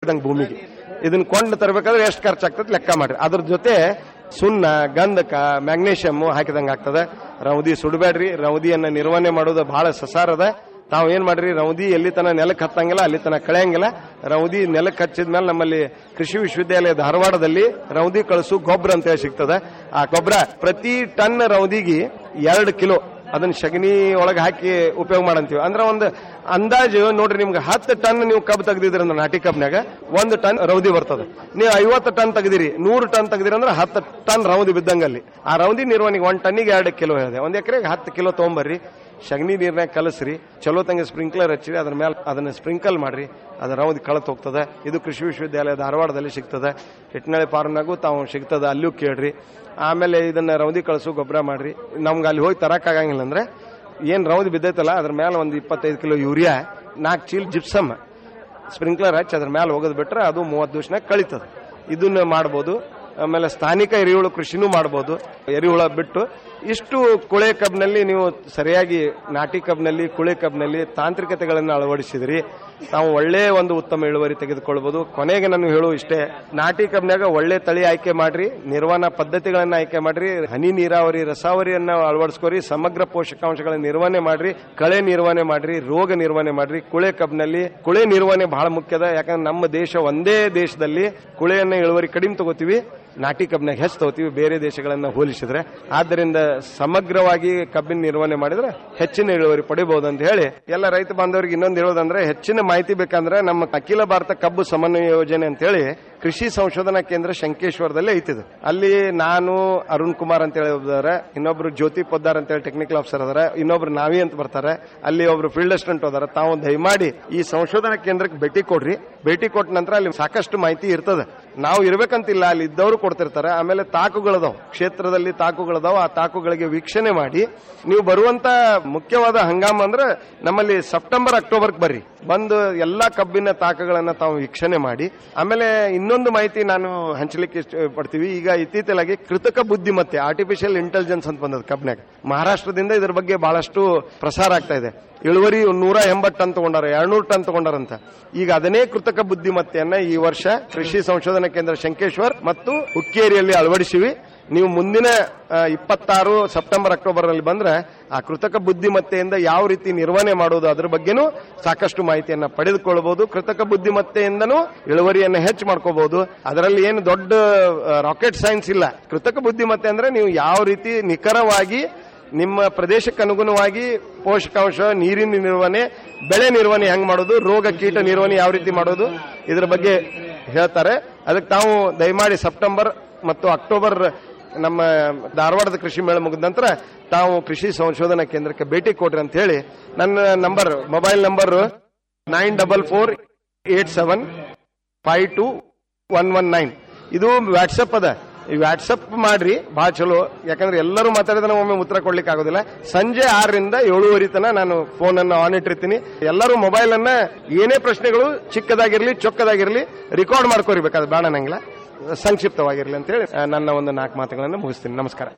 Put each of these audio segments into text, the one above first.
ಸಿಕ್ಕದಂಗೆ ಭೂಮಿಗೆ ಇದನ್ನ ಕೊಂಡು ತರಬೇಕಾದ್ರೆ ಎಷ್ಟು ಖರ್ಚಾಗ್ತದೆ ಲೆಕ್ಕ ಮಾಡ್ರಿ ಅದ್ರ ಜೊತೆ ಸುಣ್ಣ ಗಂಧಕ ಮ್ಯಾಗ್ನೇಷಿಯಮ್ ಹಾಕಿದಂಗೆ ಆಗ್ತದೆ ರೌದಿ ಸುಡಬೇಡ್ರಿ ರೌದಿಯನ್ನ ನಿರ್ವಹಣೆ ಮಾಡೋದು ಬಹಳ ಸಸಾರದ ತಾವು ಏನ್ ಮಾಡ್ರಿ ರೌದಿ ಎಲ್ಲಿ ತನ ನೆಲಕ್ಕೆ ಹತ್ತಂಗಿಲ್ಲ ಅಲ್ಲಿ ತನ ಕಳೆಯಂಗಿಲ್ಲ ರೌದಿ ನೆಲಕ್ಕೆ ಹಚ್ಚಿದ ಮೇಲೆ ನಮ್ಮಲ್ಲಿ ಕೃಷಿ ವಿಶ್ವವಿದ್ಯಾಲಯ ಧಾರವಾಡದಲ್ಲಿ ರೌದಿ ಕಳಸು ಗೊಬ್ಬರ ಅಂತ ಹೇಳಿ ಸಿಗ್ತದೆ ಆ ಗೊಬ್ಬರ ಪ್ರತಿ ಟನ್ ರೌದಿಗೆ ಎರಡು ಕಿಲೋ ಅದನ್ನ ಸಗಣಿ ಒಳಗೆ ಹಾಕಿ ಉಪಯೋಗ ಮಾಡಂತೀವಿ ಅಂದ್ರೆ ಒಂದು ಅಂದಾಜು ನೋಡ್ರಿ ನಿಮ್ಗೆ ಹತ್ತು ಟನ್ ನೀವು ಕಬ್ಬು ತೆಗ್ದಿದ್ರಿ ಅಂದ್ರೆ ನಾಟಿ ಕಬ್ನಾಗ ಒಂದು ಟನ್ ರೌದಿ ಬರ್ತದೆ ನೀವು ಐವತ್ತು ಟನ್ ತೆಗ್ದಿರಿ ನೂರು ಟನ್ ತೆಗ್ದಿರಿ ಅಂದ್ರೆ ಹತ್ತು ಟನ್ ರೌದಿ ಬಿದ್ದಂಗಲ್ಲಿ ಆ ರೌದಿ ನಿರ್ವಹಣೆಗೆ ಒಂದು ಟನ್ನಿಗೆ ಎರಡು ಕಿಲೋ ಹೇಳಿದೆ ಒಂದು ಎಕರೆಗೆ ಹತ್ತು ಕಿಲೋ ತೊಗೊಂಬರ್ರಿ ಸಗಣಿ ನೀರ್ನಾಗ ಕಲಸ್ರಿ ಚಲೋ ತಂಗ ಸ್ಪ್ರಿಂಕ್ಲರ್ ಹಚ್ಚಿರಿ ಅದ್ರ ಮೇಲೆ ಅದನ್ನ ಸ್ಪ್ರಿಂಕಲ್ ಮಾಡ್ರಿ ಅದ್ರ ರೌದಿ ಕಳತ್ ಹೋಗ್ತದೆ ಇದು ಕೃಷಿ ವಿಶ್ವವಿದ್ಯಾಲಯ ಧಾರವಾಡದಲ್ಲಿ ಸಿಗ್ತದೆ ಹಿಟ್ನಳ್ಳಿ ಫಾರ್ಮ್ನಾಗೂ ತಾವು ಸಿಗ್ತದೆ ಅಲ್ಲೂ ಕೇಳ್ರಿ ಆಮೇಲೆ ಇದನ್ನ ರೌದಿ ಕಳಸು ಗೊಬ್ಬರ ಮಾಡ್ರಿ ನಮ್ಗೆ ಅಲ್ಲಿ ಹೋಗಿ ತರಕ್ಕಾಗಂಗಿಲ್ಲ ಅಂದ್ರೆ ಏನ್ ರೌದಿ ಬಿದ್ದೈತಲ್ಲ ಅದ್ರ ಮೇಲೆ ಒಂದು ಇಪ್ಪತ್ತೈದು ಕಿಲೋ ಯೂರಿಯಾ ನಾಲ್ಕು ಚೀಲ ಜಿಪ್ಸಮ್ ಸ್ಪ್ರಿಂಕ್ಲರ್ ಹಚ್ಚಿ ಅದ್ರ ಮೇಲೆ ಹೋಗೋದು ಬಿಟ್ರೆ ಅದು ಮೂವತ್ತು ದಿವಸನಾಗ ಕಳೀತದೆ ಇದನ್ನ ಮಾಡ್ಬೋದು ಆಮೇಲೆ ಸ್ಥಾನಿಕ ಎರೆಹುಳ ಕೃಷಿನೂ ಮಾಡ್ಬೋದು ಎರೆಹುಳ ಬಿಟ್ಟು ಇಷ್ಟು ಕುಳೆ ಕಬ್ನಲ್ಲಿ ನೀವು ಸರಿಯಾಗಿ ನಾಟಿ ಕಬ್ನಲ್ಲಿ ಕುಳೆ ಕಬ್ನಲ್ಲಿ ತಾಂತ್ರಿಕತೆಗಳನ್ನು ಅಳವಡಿಸಿದ್ರಿ ನಾವು ಒಳ್ಳೆಯ ಒಂದು ಉತ್ತಮ ಇಳುವರಿ ತೆಗೆದುಕೊಳ್ಬಹುದು ಕೊನೆಗೆ ನಾನು ಹೇಳುವ ಇಷ್ಟೇ ನಾಟಿ ಕಬ್ನಾಗ ಒಳ್ಳೆ ತಳಿ ಆಯ್ಕೆ ಮಾಡ್ರಿ ನಿರ್ವಹಣಾ ಪದ್ಧತಿಗಳನ್ನ ಆಯ್ಕೆ ಮಾಡ್ರಿ ಹನಿ ನೀರಾವರಿ ರಸಾವರಿಯನ್ನ ಅಳವಡಿಸ್ಕೋರಿ ಸಮಗ್ರ ಪೋಷಕಾಂಶಗಳ ನಿರ್ವಹಣೆ ಮಾಡ್ರಿ ಕಳೆ ನಿರ್ವಹಣೆ ಮಾಡ್ರಿ ರೋಗ ನಿರ್ವಹಣೆ ಮಾಡ್ರಿ ಕುಳೆ ಕಬ್ನಲ್ಲಿ ಕುಳೆ ನಿರ್ವಹಣೆ ಬಹಳ ಮುಖ್ಯದ ಯಾಕಂದ್ರೆ ನಮ್ಮ ದೇಶ ಒಂದೇ ದೇಶದಲ್ಲಿ ಕುಳೆಯನ್ನ ಇಳುವರಿ ಕಡಿಮೆ ತಗೋತೀವಿ ನಾಟಿ ಕಬ್ನಾಗ ಹೆಚ್ಚು ತಗೋತೀವಿ ಬೇರೆ ದೇಶಗಳನ್ನ ಹೋಲಿಸಿದ್ರೆ ಆದ್ದರಿಂದ ಸಮಗ್ರವಾಗಿ ಕಬ್ಬಿನ ನಿರ್ವಹಣೆ ಮಾಡಿದ್ರೆ ಹೆಚ್ಚಿನ ಇಳುವರಿ ಪಡಿಬಹುದು ಅಂತ ಹೇಳಿ ಎಲ್ಲ ರೈತ ಬಾಂಧವರಿಗೆ ಇನ್ನೊಂದು ಹೇಳೋದಂದ್ರೆ ಹೆಚ್ಚಿನ ಮಾಹಿತಿ ಬೇಕಂದ್ರೆ ನಮ್ಮ ಅಖಿಲ ಭಾರತ ಕಬ್ಬು ಸಮನ್ವಯ ಯೋಜನೆ ಅಂತ ಹೇಳಿ ಕೃಷಿ ಸಂಶೋಧನಾ ಕೇಂದ್ರ ಶಂಕೇಶ್ವರದಲ್ಲಿ ಐತಿದು ಅಲ್ಲಿ ನಾನು ಅರುಣ್ ಕುಮಾರ್ ಅಂತ ಹೇಳಿ ಇದ್ದಾರೆ ಇನ್ನೊಬ್ರು ಜ್ಯೋತಿ ಪೊದ್ದಾರ್ ಅಂತ ಹೇಳಿ ಟೆಕ್ನಿಕಲ್ ಆಫೀಸರ್ ಅದಾರ ಇನ್ನೊಬ್ರು ನಾವಿ ಅಂತ ಬರ್ತಾರೆ ಅಲ್ಲಿ ಒಬ್ರು ಫೀಲ್ಡ್ ಅಸಿಸ್ಟೆಂಟ್ ಅದಾರ ತಾವು ದಯಮಾಡಿ ಈ ಸಂಶೋಧನಾ ಕೇಂದ್ರಕ್ಕೆ ಭೇಟಿ ಕೊಡ್ರಿ ಭೇಟಿ ಕೊಟ್ಟ ನಂತರ ಅಲ್ಲಿ ಸಾಕಷ್ಟು ಮಾಹಿತಿ ಇರ್ತದೆ ನಾವು ಇರ್ಬೇಕಂತಿಲ್ಲ ಅಲ್ಲಿ ಇದ್ದವರು ಕೊಡ್ತಿರ್ತಾರೆ ಆಮೇಲೆ ತಾಕುಗಳದಾವ್ ಕ್ಷೇತ್ರದಲ್ಲಿ ತಾಕುಗಳದಾವ್ ಆ ತಾಕುಗಳಿಗೆ ವೀಕ್ಷಣೆ ಮಾಡಿ ನೀವು ಬರುವಂತ ಮುಖ್ಯವಾದ ಹಂಗಾಮ ಅಂದ್ರೆ ನಮ್ಮಲ್ಲಿ ಸೆಪ್ಟೆಂಬರ್ ಅಕ್ಟೋಬರ್ ಬರ್ರಿ ಬಂದು ಎಲ್ಲಾ ಕಬ್ಬಿನ ತಾಕಗಳನ್ನ ತಾವು ವೀಕ್ಷಣೆ ಮಾಡಿ ಆಮೇಲೆ ಇನ್ನೊಂದು ಮಾಹಿತಿ ನಾನು ಹಂಚಲಿಕ್ಕೆ ಇಷ್ಟ ಪಡ್ತೀವಿ ಈಗ ಇತ್ತೀಚಲಾಗಿ ಕೃತಕ ಬುದ್ಧಿಮತ್ತೆ ಆರ್ಟಿಫಿಷಿಯಲ್ ಇಂಟೆಲಿಜೆನ್ಸ್ ಅಂತ ಬಂದದ ಕಬ್ನಾಗ ಮಹಾರಾಷ್ಟ್ರದಿಂದ ಇದ್ರ ಬಗ್ಗೆ ಬಹಳಷ್ಟು ಪ್ರಸಾರ ಆಗ್ತಾ ಇದೆ ಇಳುವರಿ ನೂರ ಎಂಬತ್ತು ಟನ್ ತಗೊಂಡಾರ ಎರಡ್ನೂರು ಟನ್ ತಗೊಂಡಾರಂತ ಈಗ ಅದನ್ನೇ ಕೃತಕ ಬುದ್ಧಿಮತ್ತೆಯನ್ನ ಈ ವರ್ಷ ಕೃಷಿ ಸಂಶೋಧನಾ ಕೇಂದ್ರ ಶಂಕೇಶ್ವರ್ ಮತ್ತು ಹುಕ್ಕೇರಿಯಲ್ಲಿ ಅಳವಡಿಸಿವಿ ನೀವು ಮುಂದಿನ ಆ, ಇಪ್ಪತ್ತಾರು ಸೆಪ್ಟೆಂಬರ್ ಅಕ್ಟೋಬರ್ ಅಲ್ಲಿ ಬಂದ್ರೆ ಆ ಕೃತಕ ಬುದ್ಧಿಮತ್ತೆಯಿಂದ ಯಾವ ರೀತಿ ನಿರ್ವಹಣೆ ಮಾಡೋದು ಅದ್ರ ಬಗ್ಗೆನೂ ಸಾಕಷ್ಟು ಮಾಹಿತಿಯನ್ನ ಪಡೆದುಕೊಳ್ಳಬಹುದು ಕೃತಕ ಬುದ್ಧಿಮತ್ತೆಯಿಂದನೂ ಇಳುವರಿಯನ್ನ ಹೆಚ್ಚು ಮಾಡ್ಕೋಬಹುದು ಅದರಲ್ಲಿ ಏನು ದೊಡ್ಡ ರಾಕೆಟ್ ಸೈನ್ಸ್ ಇಲ್ಲ ಕೃತಕ ಬುದ್ಧಿಮತ್ತೆ ಅಂದ್ರೆ ನೀವು ಯಾವ ರೀತಿ ನಿಖರವಾಗಿ ನಿಮ್ಮ ಪ್ರದೇಶಕ್ಕೆ ಅನುಗುಣವಾಗಿ ಪೋಷಕಾಂಶ ನೀರಿನ ನಿರ್ವಹಣೆ ಬೆಳೆ ನಿರ್ವಹಣೆ ಹೆಂಗ್ ಮಾಡೋದು ರೋಗ ಕೀಟ ನಿರ್ವಹಣೆ ಯಾವ ರೀತಿ ಮಾಡೋದು ಇದ್ರ ಬಗ್ಗೆ ಹೇಳ್ತಾರೆ ಅದಕ್ಕೆ ತಾವು ದಯಮಾಡಿ ಸೆಪ್ಟೆಂಬರ್ ಮತ್ತು ಅಕ್ಟೋಬರ್ ನಮ್ಮ ಧಾರವಾಡದ ಕೃಷಿ ಮೇಳ ಮುಗಿದ ನಂತರ ತಾವು ಕೃಷಿ ಸಂಶೋಧನಾ ಕೇಂದ್ರಕ್ಕೆ ಭೇಟಿ ಕೊಡ್ರಿ ಅಂತ ಹೇಳಿ ನನ್ನ number mobile number nine double four eight seven five two one one nine ಇದು ವಾಟ್ಸಪ್ ಅದ ಈ ವಾಟ್ಸಪ್ ಮಾಡ್ರಿ ಬಹಳ ಚಲೋ ಯಾಕಂದ್ರೆ ಎಲ್ಲರೂ ಮಾತಾಡಿದ್ರೆ ಒಮ್ಮೆ ಉತ್ತರ ಕೊಡ್ಲಿಕ್ಕೆ ಆಗೋದಿಲ್ಲ ಸಂಜೆ ಆರರಿಂದ ಏಳುವರೆ ತನ ನಾನು ಫೋನ್ ಅನ್ನು ಆನ್ ಇಟ್ಟಿರ್ತೀನಿ ಎಲ್ಲರೂ ಮೊಬೈಲ್ ಅನ್ನ ಏನೇ ಪ್ರಶ್ನೆಗಳು ಚಿಕ್ಕದಾಗಿರ್ಲಿ ಚೊಕ್ಕದಾಗಿರ್ಲಿ ರೆಕಾರ್ಡ್ ಮಾಡ್ಕೋರಿ ಬೇಕಾದ್ರೆ ಬೇಡ ನಂಗಿಲ್ಲ ಸಂಕ್ಷಿಪ್ತವಾಗಿರ್ಲಿ ಅಂತ ಹೇಳಿ ಆ, ನನ್ನ ಒಂದು ನಾಲ್ಕು ಮಾತುಗಳನ್ನು ಮುಗಿಸ್ತೀನಿ ನಮಸ್ಕಾರ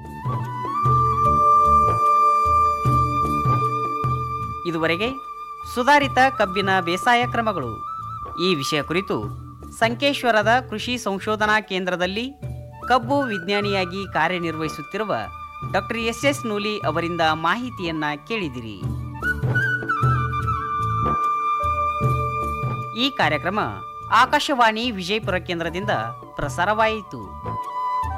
ಇದುವರೆಗೆ ಸುಧಾರಿತ ಕಬ್ಬಿನ ಬೇಸಾಯ ಕ್ರಮಗಳು ಈ ವಿಷಯ ಕುರಿತು ಸಂಕೇಶ್ವರದ ಕೃಷಿ ಸಂಶೋಧನಾ ಕೇಂದ್ರದಲ್ಲಿ ಕಬ್ಬು ವಿಜ್ಞಾನಿಯಾಗಿ ಕಾರ್ಯನಿರ್ವಹಿಸುತ್ತಿರುವ ಡಾಕ್ಟರ್ ಎಸ್ ಎಸ್ ನೂಲಿ ಅವರಿಂದ ಮಾಹಿತಿಯನ್ನ ಕೇಳಿದಿರಿ ಈ ಕಾರ್ಯಕ್ರಮ ಆಕಾಶವಾಣಿ ವಿಜಯಪುರ ಕೇಂದ್ರದಿಂದ ಪ್ರಸಾರವಾಯಿತು